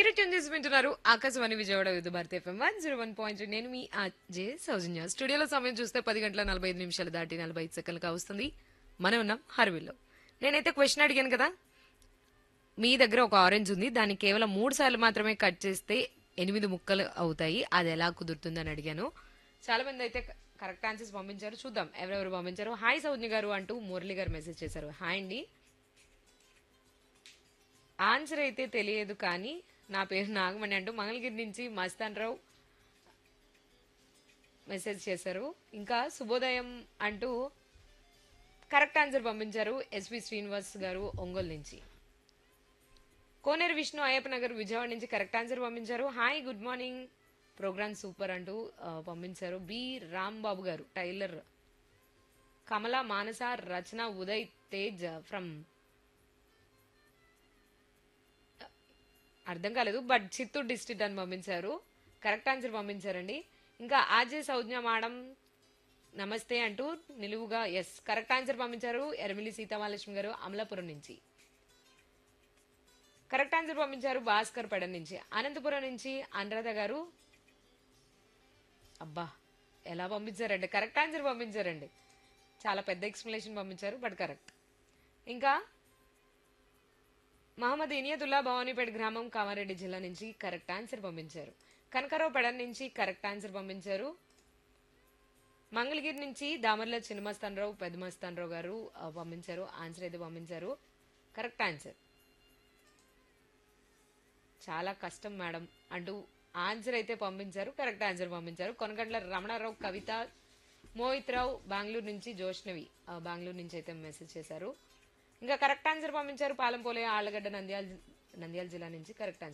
మీరు ట్యూన్ చేసి వింటున్నారు Akashvani Vijayawada Vividh Bharati FM one zero one point నేను మీ అజయ్ సౌజన్య స్టూడియోలో సమయం చూస్తే పది గంటల నలభై ఐదు నిమిషాలు దాటి నలభై ఐదు సెకండ్లు కావస్తుంది మనం ఉన్నాం హర్విల్లో నేనైతే క్వశ్చన్ అడిగాను కదా మీ దగ్గర ఒక ఆరెంజ్ ఉంది దాన్ని కేవలం మూడు సార్లు మాత్రమే కట్ చేస్తే ఎనిమిది ముక్కలు అవుతాయి అది ఎలా కుదురుతుందని అడిగాను చాలా మంది అయితే కరెక్ట్ ఆన్సర్స్ పంపించారు చూద్దాం ఎవరెవరు పంపించారు హాయ్ సౌజ్ఞ గారు అంటూ మురళి గారు మెసేజ్ చేశారు హాయ్ అండి ఆన్సర్ అయితే తెలియదు కానీ నా పేరు నాగమణి అంటూ మంగళగిరి నుంచి మస్తాన్ రావు మెసేజ్ చేశారు ఇంకా శుభోదయం అంటూ కరెక్ట్ ఆన్సర్ పంపించారు ఎస్వి శ్రీనివాస్ గారు ఒంగోలు నుంచి కోనేరు విష్ణు అయ్యప్ప నగర్ విజయవాడ నుంచి కరెక్ట్ ఆన్సర్ పంపించారు hi good morning programme super అంటూ ఆ, పంపించారు B Rambabu garu tailor Kamala Manasa Rachana Uday Tej from అర్థం కాలేదు బట్ చిత్తూరు డిస్ట్రిక్ట్ అని పంపించారు కరెక్ట్ ఆన్సర్ పంపించారండి ఇంకా ఆర్జే సౌజ్ఞ మేడం నమస్తే అంటూ నిలువుగా ఎస్ కరెక్ట్ ఆన్సర్ పంపించారు ఎర్మిలి సీతామహాలక్ష్మి గారు అమలాపురం నుంచి కరెక్ట్ ఆన్సర్ పంపించారు భాస్కర్ పెడ నుంచి అనంతపురం నుంచి అనురాధ గారు అబ్బా ఎలా పంపించారండి కరెక్ట్ ఆన్సర్ పంపించారండి చాలా పెద్ద ఎక్స్ప్లెనేషన్ పంపించారు బట్ కరెక్ట్ ఇంకా మహమ్మద్ ఇనియతుల్లా భవానీపేట గ్రామం కామారెడ్డి జిల్లా నుంచి కరెక్ట్ ఆన్సర్ పంపించారు కనకరావు పెడన్ నుంచి కరెక్ట్ ఆన్సర్ పంపించారు మంగళగిరి నుంచి దామర్ల చిన్నమస్తానరావు పెద్దమస్తానరావు గారు ఆ, పంపించారు ఆన్సర్ అయితే పంపించారు కరెక్ట్ ఆన్సర్ చాలా కష్టం మేడం అంటూ ఆన్సర్ అయితే పంపించారు కరెక్ట్ ఆన్సర్ పంపించారు కొనగండ్ల రమణారావు కవిత మోహిత్ రావు బెంగళూరు నుంచి జోష్నవి ఆ, బెంగళూరు నుంచి అయితే మెసేజ్ చేశారు ఇంకా కరెక్ట్ ఆన్సర్ పంపించారు పాలంపోలే ఆళ్ళగడ్డ నంద్యాల నంద్యాల జిల్లా నుంచి కరెక్ట్ ఆన్సర్